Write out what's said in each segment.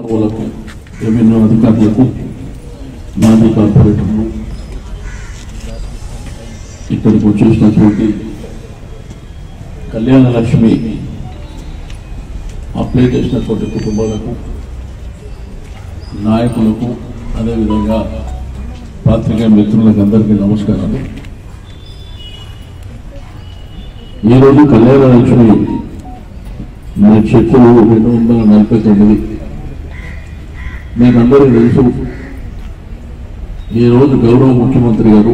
వాళ్ళకు రెవెన్యూ అధికారులకు మాజీ కార్పొరేటర్లు ఇక్కడికి వచ్చేసినటువంటి కళ్యాణ లక్ష్మి అప్లై చేసినటువంటి కుటుంబాలకు నాయకులకు అదేవిధంగా పాత్రికేయ మిత్రులకు అందరికీ నమస్కారాలు ఈరోజు కళ్యాణ లక్ష్మి మన చెక్కులు రెండు వందల నలభై తొమ్మిది మీకందరికీ తెలుసు ఈరోజు గౌరవ ముఖ్యమంత్రి గారు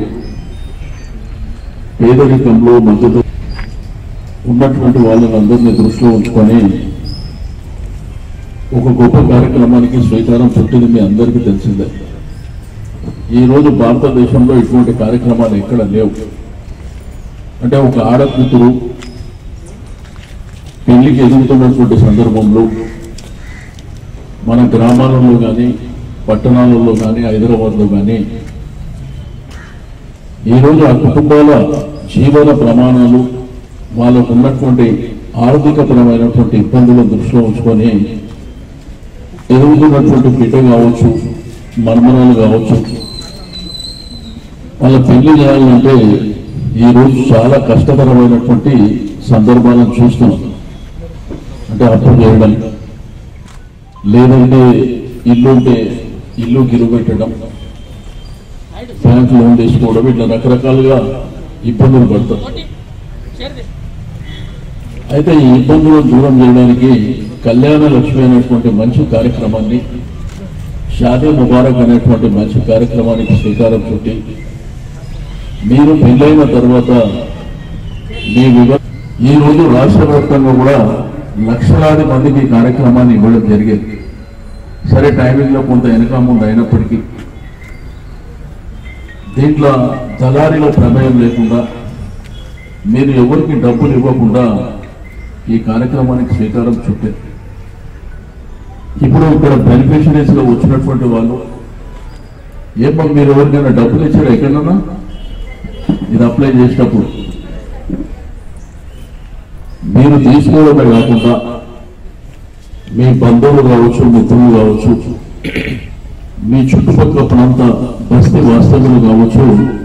పేదరికంలో మద్దతు ఉన్నటువంటి వాళ్ళందరినీ దృష్టిలో ఉంచుకొని ఒక గొప్ప కార్యక్రమానికి శ్రీకారం చుట్టింది మీ అందరికీ తెలిసిందే ఈ రోజు భారతదేశంలో ఇటువంటి కార్యక్రమాలు ఎక్కడ లేవు అంటే ఒక ఆడకూతురు పెళ్లికి ఎదుగుతున్నటువంటి సందర్భంలో మన గ్రామాలలో కానీ పట్టణాలలో కానీ హైదరాబాద్లో కానీ ఈరోజు ఆ కుటుంబాల జీవన ప్రమాణాలు వాళ్ళకు ఉన్నటువంటి ఆర్థికపరమైనటువంటి ఇబ్బందులను దృష్టిలో ఉంచుకొని ఎదుగుతున్నటువంటి బిడ్డ కావచ్చు మర్మరాలు కావచ్చు వాళ్ళ పెళ్లి చేయాలంటే ఈ రోజు చాలా కష్టతరమైనటువంటి సందర్భాలను చూస్తున్నాం అంటే అప్పు చేయడం లేదంటే ఇల్లు ఉంటే ఇల్లు గిరు పెట్టడం బ్యాంక్ లోన్ తీసుకోవడం ఇట్లా రకరకాలుగా ఇబ్బందులు పడతాం అయితే ఈ ఇబ్బందులను దూరం చేయడానికి కళ్యాణ లక్ష్మి అనేటువంటి మంచి కార్యక్రమాన్ని షాదీ ముబారక్ అనేటువంటి మంచి కార్యక్రమానికి శ్రీకారం చుట్టి మీరు పెళ్ళైన తర్వాత మీ వివ ఈ రోజు రాష్ట్ర వ్యాప్తంగా కూడా లక్షలాది మందికి ఈ కార్యక్రమాన్ని ఇవ్వడం జరిగేది సరే టైమింగ్ లో కొంత వెనక ముందు అయినప్పటికీ దీంట్లో దళారీల ప్రమేయం లేకుండా మీరు ఎవరికి డబ్బులు ఇవ్వకుండా ఈ కార్యక్రమానికి శ్రీకారం చుట్టారు ఇప్పుడు ఇక్కడ బెనిఫిషరీస్ గా వచ్చినటువంటి వాళ్ళు ఏమో మీరు ఎవరికైనా డబ్బులు ఇచ్చారా ఎక్కడన్నా ఇది అప్లై చేసినప్పుడు మీరు తీసుకోవడమే కాకుండా మీ బంధువులు కావచ్చు మిత్రులు కావచ్చు మీ చుట్టుపక్కల ప్రాంత బస్తీ వాస్తవులు కావచ్చు